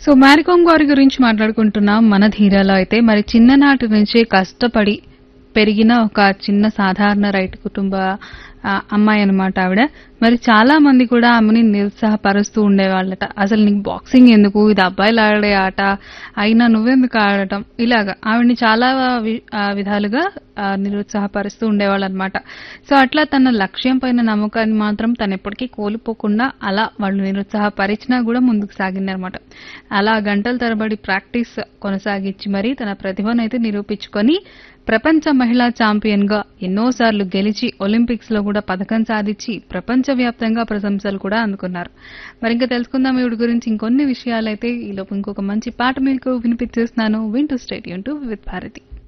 so మ్యారికామ్ గారి గురించి మాట్లాడుకుంటున్నాం మన ధీరాలో అయితే మరి చిన్ననాటి నుంచే కష్టపడి పెరిగిన ఒక చిన్న సాధారణ రైతు కుటుంబ ఆ, అమ్మాయి అన్నమాట ఆవిడ మరి చాలా మంది కూడా ఆమెని నిరుత్సాహపరుస్తూ ఉండేవాళ్ళట అసలు నీకు బాక్సింగ్ ఎందుకు ఇది అబ్బాయిలు ఆడే ఆట అయినా నువ్వెందుకు ఆడటం ఇలాగా ఆవిడని చాలా వి- ఆ, విధాలుగా ఆ, నిరుత్సాహపరుస్తూ ఉండేవాళ్ళు అనమాట సో అట్లా తన లక్ష్యం పైన నమ్మకాన్ని మాత్రం తను ఎప్పటికీ కోల్పోకుండా అలా వాళ్ళు నిరుత్సాహపరిచినా కూడా ముందుకు సాగిందనమాట అలా గంటల తరబడి ప్రాక్టీస్ కొనసాగించి మరి తన ప్రతిభను అయితే నిరూపించుకొని ప్రపంచ మహిళా ఛాంపియన్ గా ఎన్నోసార్లు గెలిచి ఒలింపిక్స్ లో కూడా పథకం సాధించి ప్రపంచవ్యాప్తంగా ప్రశంసలు కూడా అందుకున్నారు మరి ఇంకా తెలుసుకుందాం ఈవిడ గురించి ఇంకొన్ని విషయాలైతే ఈలోపు ఇంకొక మంచి పాట మీకు వినిపించేస్తున్నాను వింటూ స్టేడియం టు విత్ భారతి